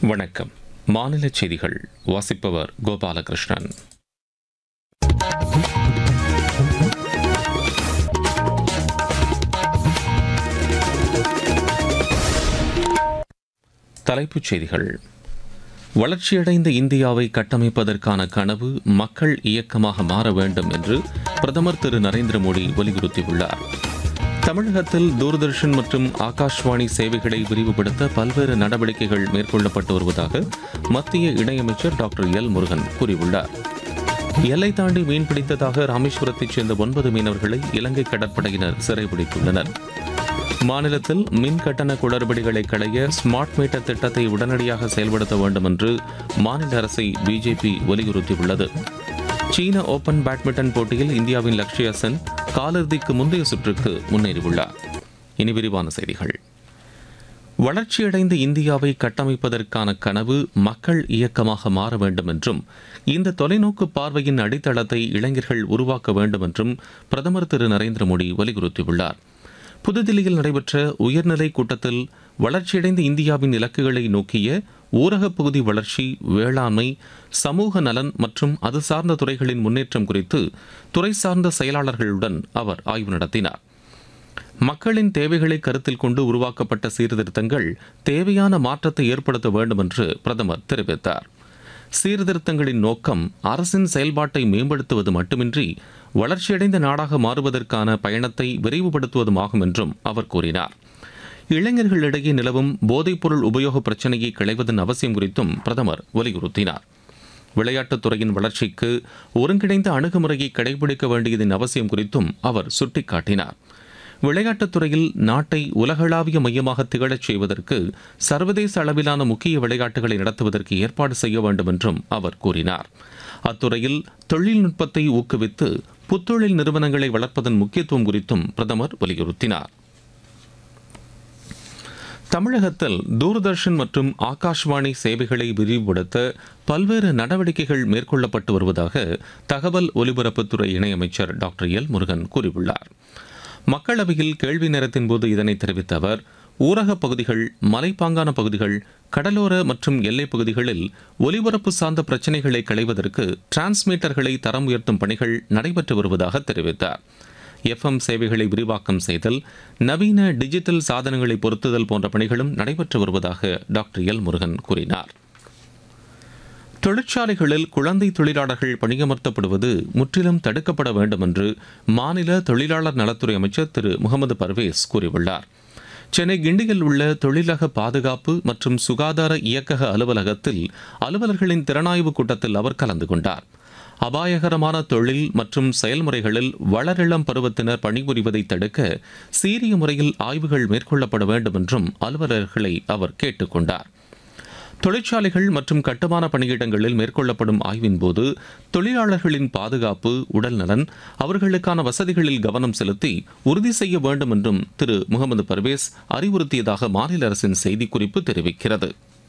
வணக்கம் மாநில செய்திகள் வாசிப்பவர் கோபாலகிருஷ்ணன் தலைப்புச் செய்திகள் வளர்ச்சியடைந்த இந்தியாவை கட்டமைப்பதற்கான கனவு மக்கள் இயக்கமாக மாற வேண்டும் என்று பிரதமர் திரு நரேந்திர மோடி வலியுறுத்தியுள்ளார் தமிழகத்தில் தூர்தர்ஷன் மற்றும் ஆகாஷ்வாணி சேவைகளை விரிவுபடுத்த பல்வேறு நடவடிக்கைகள் மேற்கொள்ளப்பட்டு வருவதாக மத்திய இணையமைச்சர் டாக்டர் எல் முருகன் கூறியுள்ளார் எல்லை தாண்டி மீன்பிடித்ததாக ராமேஸ்வரத்தைச் சேர்ந்த ஒன்பது மீனவர்களை இலங்கை கடற்படையினர் சிறைபிடித்துள்ளனர் மாநிலத்தில் மின் கட்டண குளறுபடிகளை களைய ஸ்மார்ட் மீட்டர் திட்டத்தை உடனடியாக செயல்படுத்த வேண்டும் என்று மாநில அரசை பிஜேபி வலியுறுத்தியுள்ளது சீன ஓபன் பேட்மிண்டன் போட்டியில் இந்தியாவின் லக்ஷ்யா சென் காலிறுதிக்கு முந்தைய சுற்றுக்கு முன்னேறியுள்ளார் இனி விரிவான செய்திகள் வளர்ச்சியடைந்த இந்தியாவை கட்டமைப்பதற்கான கனவு மக்கள் இயக்கமாக மாற வேண்டும் என்றும் இந்த தொலைநோக்கு பார்வையின் அடித்தளத்தை இளைஞர்கள் உருவாக்க வேண்டும் என்றும் பிரதமர் திரு நரேந்திர மோடி வலியுறுத்தியுள்ளார் புதுதில்லியில் நடைபெற்ற உயர்நிலை கூட்டத்தில் வளர்ச்சியடைந்த இந்தியாவின் இலக்குகளை நோக்கிய ஊரகப் பகுதி வளர்ச்சி வேளாண்மை சமூக நலன் மற்றும் அது சார்ந்த துறைகளின் முன்னேற்றம் குறித்து துறை சார்ந்த செயலாளர்களுடன் அவர் ஆய்வு நடத்தினார் மக்களின் தேவைகளை கருத்தில் கொண்டு உருவாக்கப்பட்ட சீர்திருத்தங்கள் தேவையான மாற்றத்தை ஏற்படுத்த வேண்டும் என்று பிரதமர் தெரிவித்தார் சீர்திருத்தங்களின் நோக்கம் அரசின் செயல்பாட்டை மேம்படுத்துவது மட்டுமின்றி வளர்ச்சியடைந்த நாடாக மாறுவதற்கான பயணத்தை விரைவுபடுத்துவதுமாகும் என்றும் அவர் கூறினார் இளைஞர்களிடையே நிலவும் போதைப்பொருள் உபயோக பிரச்சினையை களைவதன் அவசியம் குறித்தும் பிரதமர் வலியுறுத்தினார் விளையாட்டுத் துறையின் வளர்ச்சிக்கு ஒருங்கிணைந்த அணுகுமுறையை கடைபிடிக்க வேண்டியதன் அவசியம் குறித்தும் அவர் சுட்டிக்காட்டினார் விளையாட்டுத் துறையில் நாட்டை உலகளாவிய மையமாக திகழச் செய்வதற்கு சர்வதேச அளவிலான முக்கிய விளையாட்டுகளை நடத்துவதற்கு ஏற்பாடு செய்ய வேண்டும் என்றும் அவர் கூறினார் அத்துறையில் தொழில்நுட்பத்தை ஊக்குவித்து புத்தொழில் நிறுவனங்களை வளர்ப்பதன் முக்கியத்துவம் குறித்தும் பிரதமர் வலியுறுத்தினார் தமிழகத்தில் தூர்தர்ஷன் மற்றும் ஆகாஷ்வாணி சேவைகளை விரிவுபடுத்த பல்வேறு நடவடிக்கைகள் மேற்கொள்ளப்பட்டு வருவதாக தகவல் ஒலிபரப்புத்துறை இணையமைச்சர் டாக்டர் எல் முருகன் கூறியுள்ளார் மக்களவையில் கேள்வி நேரத்தின் போது இதனை தெரிவித்த அவர் ஊரகப் பகுதிகள் மலைப்பாங்கான பகுதிகள் கடலோர மற்றும் எல்லைப் பகுதிகளில் ஒலிபரப்பு சார்ந்த பிரச்சினைகளை களைவதற்கு டிரான்ஸ்மீட்டர்களை தரம் உயர்த்தும் பணிகள் நடைபெற்று வருவதாக தெரிவித்தார் எஃப்எம் சேவைகளை விரிவாக்கம் செய்தல் நவீன டிஜிட்டல் சாதனங்களை பொருத்துதல் போன்ற பணிகளும் நடைபெற்று வருவதாக டாக்டர் எல் முருகன் கூறினார் தொழிற்சாலைகளில் குழந்தை தொழிலாளர்கள் பணியமர்த்தப்படுவது முற்றிலும் தடுக்கப்பட வேண்டும் என்று மாநில தொழிலாளர் நலத்துறை அமைச்சர் திரு முகமது பர்வேஸ் கூறியுள்ளார் சென்னை கிண்டியில் உள்ள தொழிலக பாதுகாப்பு மற்றும் சுகாதார இயக்கக அலுவலகத்தில் அலுவலர்களின் திறனாய்வு கூட்டத்தில் அவர் கலந்து கொண்டார் அபாயகரமான தொழில் மற்றும் செயல்முறைகளில் வளரிளம் பருவத்தினர் பணிபுரிவதை தடுக்க சீரிய முறையில் ஆய்வுகள் மேற்கொள்ளப்பட வேண்டும் என்றும் அலுவலர்களை அவர் கேட்டுக்கொண்டார் தொழிற்சாலைகள் மற்றும் கட்டுமான பணியிடங்களில் மேற்கொள்ளப்படும் ஆய்வின் போது தொழிலாளர்களின் பாதுகாப்பு உடல்நலன் அவர்களுக்கான வசதிகளில் கவனம் செலுத்தி உறுதி செய்ய வேண்டும் என்றும் திரு முகமது பர்வேஸ் அறிவுறுத்தியதாக மாநில அரசின் செய்திக்குறிப்பு தெரிவிக்கிறது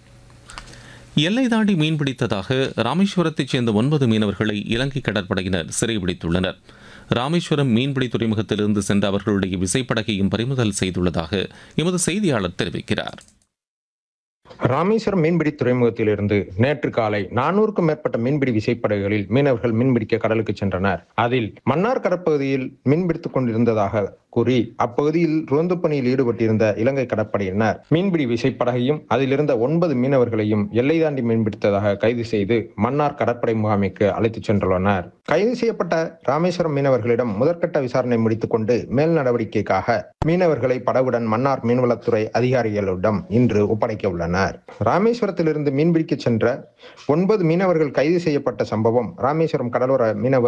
எல்லை தாண்டி மீன்பிடித்ததாக ராமேஸ்வரத்தைச் சேர்ந்த ஒன்பது மீனவர்களை இலங்கை கடற்படையினர் சிறைபிடித்துள்ளனர் ராமேஸ்வரம் மீன்பிடி துறைமுகத்திலிருந்து சென்ற அவர்களுடைய விசைப்படகையும் பறிமுதல் செய்துள்ளதாக எமது செய்தியாளர் தெரிவிக்கிறார் ராமேஸ்வரம் மீன்பிடி துறைமுகத்திலிருந்து நேற்று காலை நானூறுக்கும் மேற்பட்ட மீன்பிடி விசைப்படகுகளில் மீனவர்கள் மீன்பிடிக்க கடலுக்கு சென்றனர் அதில் மன்னார் கடற்பகுதியில் மீன்பிடித்துக் கொண்டிருந்ததாக கூறி அப்பகுதியில் ரோந்து பணியில் ஈடுபட்டிருந்த இலங்கை கடற்படையினர் மீன்பிடி விசைப்படகையும் அதில் இருந்த ஒன்பது மீனவர்களையும் எல்லை தாண்டி மீன்பிடித்ததாக கைது செய்து மன்னார் கடற்படை முகாமைக்கு அழைத்துச் சென்றுள்ளனர் கைது செய்யப்பட்ட ராமேஸ்வரம் மீனவர்களிடம் முதற்கட்ட விசாரணை முடித்துக் கொண்டு மேல் நடவடிக்கைக்காக மீனவர்களை படகுடன் மன்னார் மீன்வளத்துறை அதிகாரிகளிடம் இன்று ஒப்படைக்க உள்ளனர் ராமேஸ்வரத்திலிருந்து மீன்பிடிக்க சென்ற ஒன்பது மீனவர்கள் கைது செய்யப்பட்ட சம்பவம் ராமேஸ்வரம் கடலோர மீனவர்